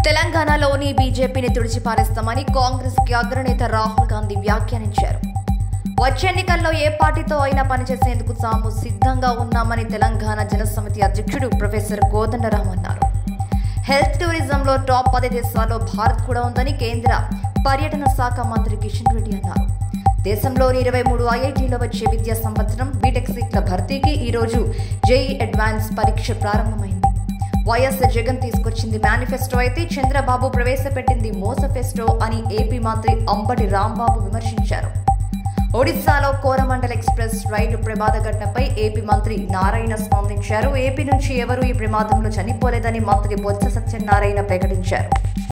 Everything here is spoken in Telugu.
తెలంగాణలోని బీజేపీని తుడిచిపారేస్తామని కాంగ్రెస్ కి అగ్రనేత రాహుల్ గాంధీ వ్యాఖ్యానించారు వచ్చే ఎన్నికల్లో ఏ పార్టీతో అయినా పనిచేసేందుకు తాము సిద్ధంగా ఉన్నామని తెలంగాణ జనసమితి అధ్యక్షుడు ప్రొఫెసర్ కోదండరాం అన్నారు హెల్త్ టూరిజంలో టాప్ పది దేశాల్లో భారత్ కూడా ఉందని కేంద్ర పర్యటన శాఖ మంత్రి కిషన్ రెడ్డి అన్నారు దేశంలోని ఇరవై మూడు ఐఐటీలో వచ్చే విద్యా సంవత్సరం బీటెక్ సీట్ల భర్తీకి ఈ రోజు జేఈ అడ్వాన్స్ పరీక్ష ప్రారంభమైంది వైఎస్ జగన్ తీసుకొచ్చింది మేనిఫెస్టో అయితే చంద్రబాబు ప్రవేశపెట్టింది మోసఫెస్టో అని ఏపీ మంత్రి అంబటి రాంబాబు విమర్శించారు ఒడిశాలో కోరమండల్ ఎక్స్ప్రెస్ రైలు ప్రమాద ఘటనపై ఏపీ మంత్రి నారాయణ స్పందించారు ఏపీ నుంచి ఎవరూ ఈ ప్రమాదంలో చనిపోలేదని మంత్రి బొత్స సత్యనారాయణ ప్రకటించారు